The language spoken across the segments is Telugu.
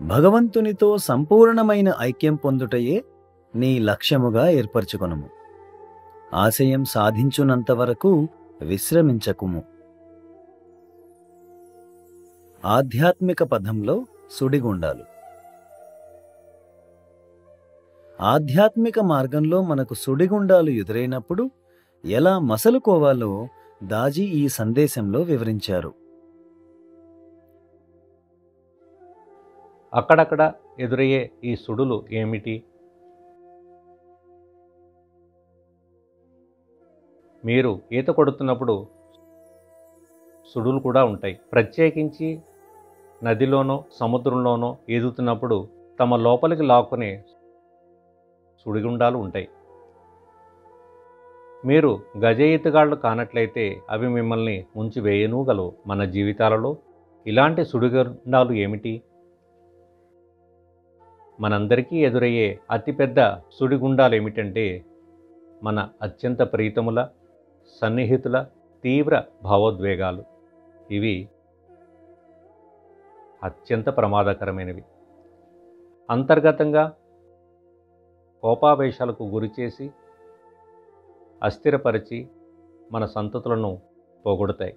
భగవంతునితో సంపూర్ణమైన ఐక్యం పొందుటయే నీ లక్ష్యముగా ఏర్పరచుకొనుము ఆశయం సాధించునంత వరకు విశ్రమించకుము ఆధ్యాత్మిక పదంలో సుడిగుండాలు ఆధ్యాత్మిక మార్గంలో మనకు సుడిగుండాలు ఎదురైనప్పుడు ఎలా మసలుకోవాలో దాజీ ఈ సందేశంలో వివరించారు అక్కడక్కడ ఎదురయ్యే ఈ సుడులు ఏమిటి మీరు ఈత కొడుతున్నప్పుడు సుడులు కూడా ఉంటాయి ప్రత్యేకించి నదిలోనో సముద్రంలోనో ఈదుతున్నప్పుడు తమ లోపలికి లాక్కునే సుడిగుండాలు ఉంటాయి మీరు గజ ఈతగాళ్ళు కానట్లయితే అవి మిమ్మల్ని ముంచి వేయనూగలవు మన జీవితాలలో ఇలాంటి సుడిగుండాలు ఏమిటి మనందరికీ ఎదురయ్యే అతిపెద్ద సుడిగుండాలు ఏమిటంటే మన అత్యంత ప్రీతముల సన్నిహితుల తీవ్ర భావోద్వేగాలు ఇవి అత్యంత ప్రమాదకరమైనవి అంతర్గతంగా కోపావేశాలకు గురిచేసి అస్థిరపరిచి మన సంతతులను పోగొడతాయి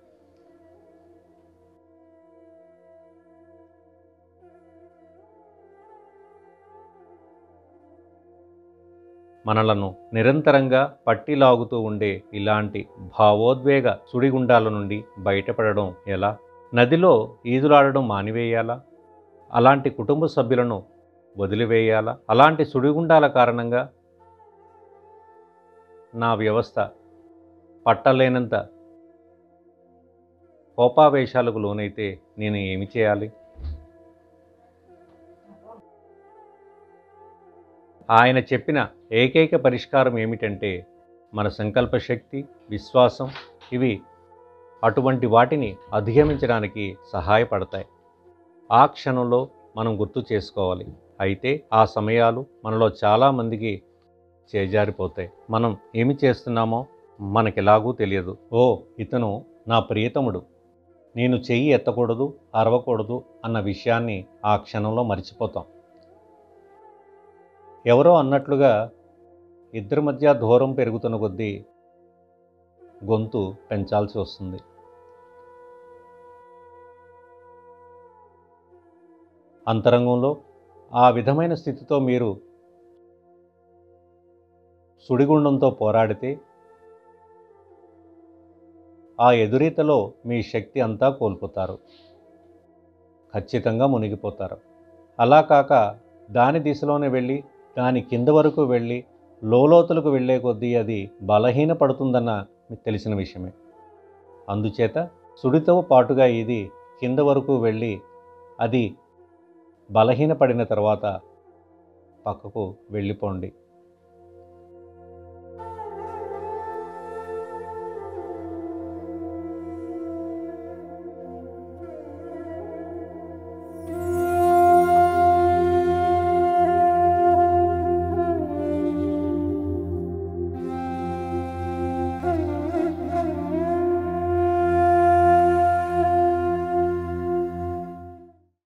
మనలను నిరంతరంగా పట్టిలాగుతూ ఉండే ఇలాంటి భావోద్వేగ సుడిగుండాల నుండి బయటపడడం ఎలా నదిలో ఈదులాడడం మానివేయాలా అలాంటి కుటుంబ సభ్యులను వదిలివేయాలా అలాంటి సుడిగుండాల కారణంగా నా వ్యవస్థ పట్టలేనంత కోపావేశాలకు లోనైతే నేను ఏమి చేయాలి ఆయన చెప్పిన ఏకైక పరిష్కారం ఏమిటంటే మన సంకల్ప శక్తి విశ్వాసం ఇవి అటువంటి వాటిని అధిగమించడానికి సహాయపడతాయి ఆ క్షణంలో మనం గుర్తు చేసుకోవాలి అయితే ఆ సమయాలు మనలో చాలామందికి చేజారిపోతాయి మనం ఏమి చేస్తున్నామో మనకెలాగూ తెలియదు ఓ ఇతను నా ప్రియతముడు నేను చెయ్యి ఎత్తకూడదు అరవకూడదు అన్న విషయాన్ని ఆ క్షణంలో మర్చిపోతాం ఎవరో అన్నట్లుగా ఇద్దరి మధ్య దూరం పెరుగుతున్న కొద్దీ గొంతు పెంచాల్సి వస్తుంది అంతరంగంలో ఆ విధమైన స్థితితో మీరు సుడిగుండంతో పోరాడితే ఆ ఎదురీతలో మీ శక్తి అంతా కోల్పోతారు ఖచ్చితంగా మునిగిపోతారు అలా కాక దాని దిశలోనే వెళ్ళి దాని కింద వరకు వెళ్ళి లోలోతులకు వెళ్ళే కొద్దీ అది బలహీనపడుతుందన్న మీకు తెలిసిన విషయమే అందుచేత సుడితో పాటుగా ఇది కింద వరకు వెళ్ళి అది బలహీనపడిన తర్వాత పక్కకు వెళ్ళిపోండి